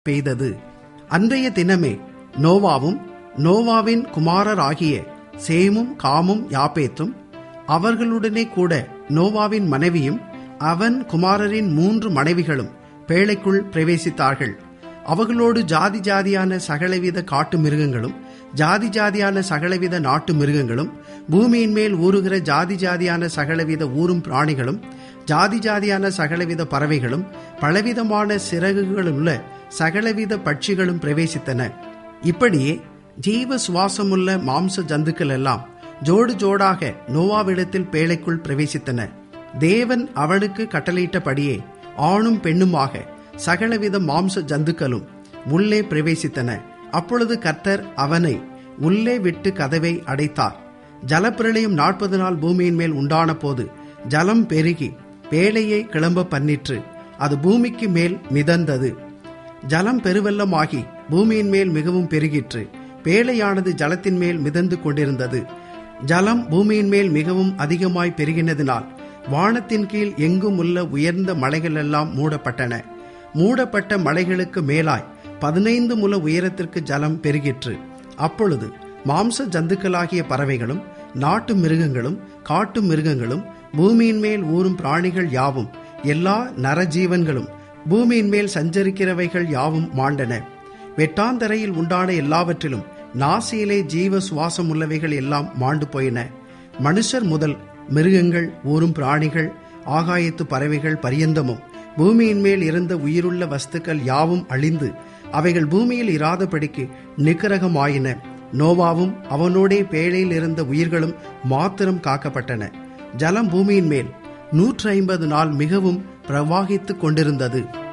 பெய்தது அன்றைய தினமே நோவாவும் நோவாவின் குமாரராகிய சேமும் காமும் யாப்பேத்தும் அவர்களுடனே கூட நோவாவின் மனைவியும் அவன் குமாரரின் மூன்று மனைவிகளும் பேழைக்குள் பிரவேசித்தார்கள் அவர்களோடு ஜாதி ஜாதியான சகலவித காட்டு மிருகங்களும் ஜாதி ஜாதியான சகலவித நாட்டு மிருகங்களும் பூமியின் மேல் ஊறுகிற ஜாதி ஜாதியான சகலவித ஊரும் பிராணிகளும் ஜாதி ஜாதியான சகலவித பறவைகளும் பலவிதமான சிறகுகளுள்ள சகலவித பட்சிகளும் பிரவேசித்தன இப்படியே ஜீவ சுவாசமுள்ள மாம்ச ஜந்துக்கள் எல்லாம் ஜோடு ஜோடாக நோவாவிடத்தில் பேழைக்குள் பிரவேசித்தன தேவன் அவனுக்கு கட்டளையிட்டபடியே ஆணும் பெண்ணுமாக சகலவித மாம்ச ஜந்துக்களும் உள்ளே பிரவேசித்தன அப்பொழுது கர்த்தர் அவனை உள்ளே விட்டு கதவை அடைத்தார் ஜலப்பிரளயம் நாற்பது நாள் பூமியின் மேல் உண்டான போது ஜலம் பெருகி பேழையை கிளம்ப பண்ணிற்று அது பூமிக்கு மேல் மிதந்தது ஜலம் பெருவெள்ளமாகி பூமியின் மேல் மிகவும் பெருகிற்று பேழையானது ஜலத்தின் மேல் மிதந்து கொண்டிருந்தது ஜலம் பூமியின் மேல் மிகவும் அதிகமாய் பெருகினதினால் வானத்தின் கீழ் எங்கும் உள்ள உயர்ந்த மலைகள் எல்லாம் மூடப்பட்டன மூடப்பட்ட மலைகளுக்கு மேலாய் பதினைந்து முல உயரத்திற்கு ஜலம் பெருகிற்று அப்பொழுது மாம்ச ஜந்துக்களாகிய பறவைகளும் நாட்டு மிருகங்களும் காட்டு மிருகங்களும் பூமியின் மேல் ஊறும் பிராணிகள் யாவும் எல்லா நரஜீவன்களும் பூமியின் மேல் சஞ்சரிக்கிறவைகள் யாவும் மாண்டன வெட்டாந்தரையில் உண்டான எல்லாவற்றிலும் நாசியிலே ஜீவ சுவாசம் உள்ளவைகள் எல்லாம் மாண்டு போயின மனுஷர் முதல் மிருகங்கள் ஊறும் பிராணிகள் ஆகாயத்து பறவைகள் பரியந்தமும் பூமியின் மேல் இருந்த உயிருள்ள வஸ்துக்கள் யாவும் அழிந்து அவைகள் பூமியில் இராதபடிக்கு நிகரகமாயின நோவாவும் அவனோடே பேழையில் இருந்த உயிர்களும் மாத்திரம் காக்கப்பட்டன ஜலம் பூமியின் மேல் நூற்றி ஐம்பது நாள் மிகவும் பிரவாகித்துக் கொண்டிருந்தது